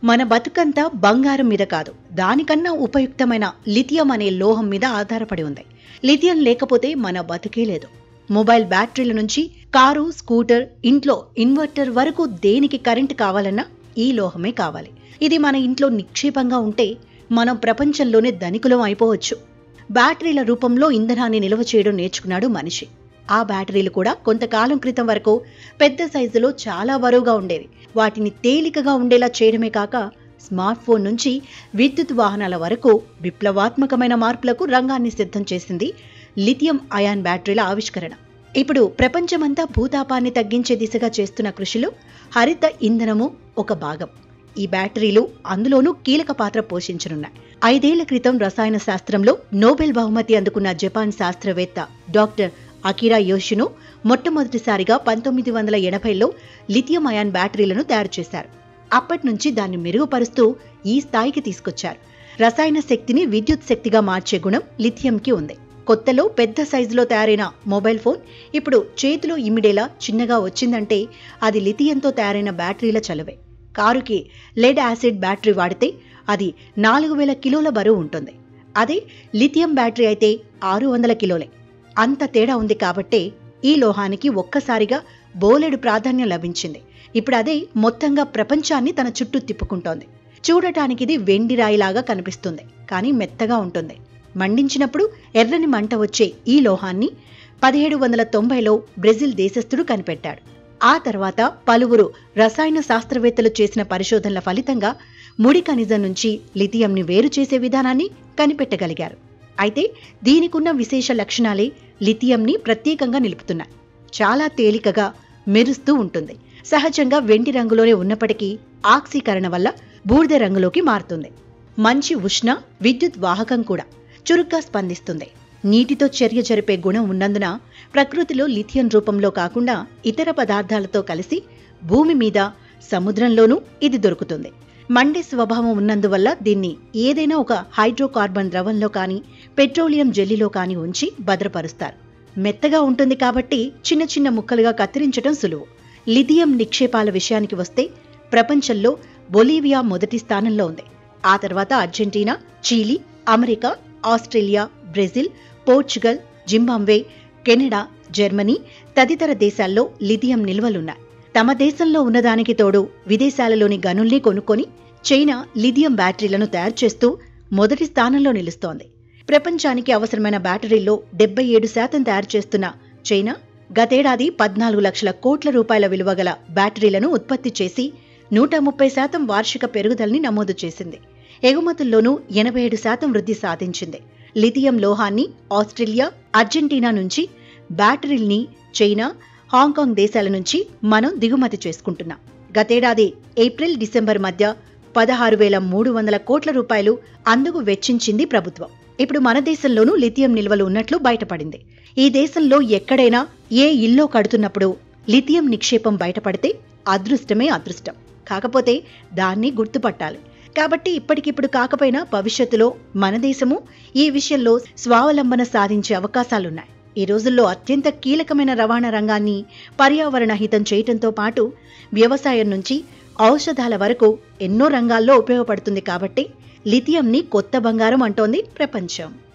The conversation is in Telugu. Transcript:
మన బతుకంతా బంగారం మీద కాదు దానికన్నా ఉపయుక్తమైన లిథియం అనే లోహం మీద ఆధారపడి ఉంది లిథియం లేకపోతే మన బతుకే లేదు మొబైల్ బ్యాటరీల నుంచి కారు స్కూటర్ ఇంట్లో ఇన్వర్టర్ వరకు దేనికి కరెంట్ కావాలన్నా ఈ లోహమే కావాలి ఇది మన ఇంట్లో నిక్షేపంగా ఉంటే మనం ప్రపంచంలోనే ధనికులం అయిపోవచ్చు బ్యాటరీల రూపంలో ఇంధనాన్ని నిల్వ చేయడం నేర్చుకున్నాడు మనిషి ఆ బ్యాటరీలు కూడా కొంతకాలం క్రితం వరకు పెద్ద సైజులో చాలా బరువుగా ఉండేవి వాటిని తేలికగా ఉండేలా చేయడమే కాక స్మార్ట్ ఫోన్ నుంచి విద్యుత్ వాహనాల వరకు విప్లవాత్మకమైన మార్పులకు రంగాన్ని సిద్ధం చేసింది లిథియం అయాన్ బ్యాటరీల ఆవిష్కరణ ఇప్పుడు ప్రపంచమంతా భూతాపాన్ని తగ్గించే దిశగా చేస్తున్న కృషిలో హరిత ఇంధనము ఒక భాగం ఈ బ్యాటరీలు అందులోనూ కీలక పాత్ర పోషించనున్నాయి ఐదేళ్ల క్రితం రసాయన శాస్త్రంలో నోబెల్ బహుమతి అందుకున్న జపాన్ శాస్త్రవేత్త డాక్టర్ అకిరా యోషినో మొట్టమొదటిసారిగా పంతొమ్మిది వందల ఎనభైలో లిథియం అయాన్ బ్యాటరీలను తయారు చేశారు అప్పటి నుంచి దాన్ని మెరుగుపరుస్తూ ఈ స్థాయికి తీసుకొచ్చారు రసాయన శక్తిని విద్యుత్ శక్తిగా మార్చే గుణం లిథియంకి ఉంది కొత్తలో పెద్ద సైజులో తయారైన మొబైల్ ఫోన్ ఇప్పుడు చేతిలో ఇమిడేలా చిన్నగా వచ్చిందంటే అది లిథియంతో తయారైన బ్యాటరీల చలవే కారుకి లెడ్ యాసిడ్ బ్యాటరీ వాడితే అది నాలుగు వేల కిలోల బరువు ఉంటుంది అదే లిథియం బ్యాటరీ అయితే ఆరు వందల కిలోలే అంత తేడా ఉంది కాబట్టే ఈ లోహానికి ఒక్కసారిగా బోలెడు ప్రాధాన్యం లభించింది ఇప్పుడు అదే మొత్తంగా ప్రపంచాన్ని తన చుట్టూ తిప్పుకుంటోంది చూడటానికి ఇది వెండి రాయిలాగా కనిపిస్తుంది కానీ మెత్తగా ఉంటుంది మండించినప్పుడు ఎర్రని మంట వచ్చే ఈ లోహాన్ని పదిహేడు వందల తొంభైలో బ్రెజిల్ దేశస్థుడు కనిపెట్టాడు ఆ తర్వాత పలువురు రసాయన శాస్త్రవేత్తలు చేసిన పరిశోధనల ఫలితంగా ముడి ఖనిజం నుంచి లిథియంని వేరు చేసే విధానాన్ని కనిపెట్టగలిగారు అయితే దీనికున్న విశేష లక్షణాలే లిథియంని ప్రత్యేకంగా నిలుపుతున్నాయి చాలా తేలికగా మెరుస్తూ ఉంటుంది సహజంగా వెండి రంగులోనే ఉన్నప్పటికీ ఆక్సీకరణ వల్ల బూడిద రంగులోకి మారుతుంది మంచి ఉష్ణ విద్యుత్ వాహకం కూడా చురుగ్గా స్పందిస్తుంది నీటితో చర్య జరిపే గుణం ఉన్నందున ప్రకృతిలో లిథియం రూపంలో కాకుండా ఇతర పదార్థాలతో కలిసి భూమి మీద సముద్రంలోనూ ఇది దొరుకుతుంది మండే స్వభావం ఉన్నందువల్ల దీన్ని ఏదైనా ఒక హైడ్రోకార్బన్ ద్రవంలో కానీ పెట్రోలియం జెల్లీలో కానీ ఉంచి భద్రపరుస్తారు మెత్తగా ఉంటుంది కాబట్టి చిన్న చిన్న ముక్కలుగా కత్తిరించడం సులువు లిథియం నిక్షేపాల విషయానికి వస్తే ప్రపంచంలో బొలీవియా మొదటి స్థానంలో ఉంది ఆ తర్వాత Argentina Chile America Australia Brazil Portugal Zimbabwe Canada Germany తదితర దేశాల్లో లిథియం నిల్వలున్నాయి తమ దేశంలో ఉన్నదానికి తోడు విదేశాలలోని గనుల్ని కొనుక్కొని చైనా లిథియం బ్యాటరీలను తయారు చేస్తూ మొదటి స్థానంలో నిలుస్తోంది ప్రపంచానికి అవసరమైన బ్యాటరీల్లో డెబ్బై ఏడు శాతం తయారు చేస్తున్న చైనా గతేడాది పద్నాలుగు లక్షల కోట్ల రూపాయల విలువ గల బ్యాటరీలను ఉత్పత్తి చేసి నూట ముప్పై శాతం వార్షిక పెరుగుదలని నమోదు చేసింది ఎగుమతుల్లోనూ ఎనభై ఏడు శాతం వృద్ధి సాధించింది లిథియం లోహాన్ని ఆస్ట్రేలియా అర్జెంటీనా నుంచి బ్యాటరీల్ని చైనా హాంకాంగ్ దేశాల నుంచి మనం దిగుమతి చేసుకుంటున్నాం గతేడాది ఏప్రిల్ డిసెంబర్ మధ్య పదహారు వేల మూడు వందల కోట్ల రూపాయలు అందుకు వెచ్చించింది ప్రభుత్వం ఇప్పుడు మన దేశంలోనూ లిథియం నిల్వలు ఉన్నట్లు బయటపడింది ఈ దేశంలో ఎక్కడైనా ఏ ఇల్లో కడుతున్నప్పుడు లిథియం నిక్షేపం బయటపడితే అదృష్టమే అదృష్టం కాకపోతే దాన్ని గుర్తుపట్టాలి కాబట్టి ఇప్పటికిప్పుడు కాకపోయినా భవిష్యత్తులో మన దేశము ఈ విషయంలో స్వావలంబన సాధించే అవకాశాలున్నాయి ఈ రోజుల్లో అత్యంత కీలకమైన రవాణా రంగాన్ని పర్యావరణ హితం చేయటంతో పాటు వ్యవసాయం నుంచి ఔషధాల వరకు ఎన్నో రంగాల్లో ఉపయోగపడుతుంది కాబట్టి లిథియంని కొత్త బంగారం అంటోంది ప్రపంచం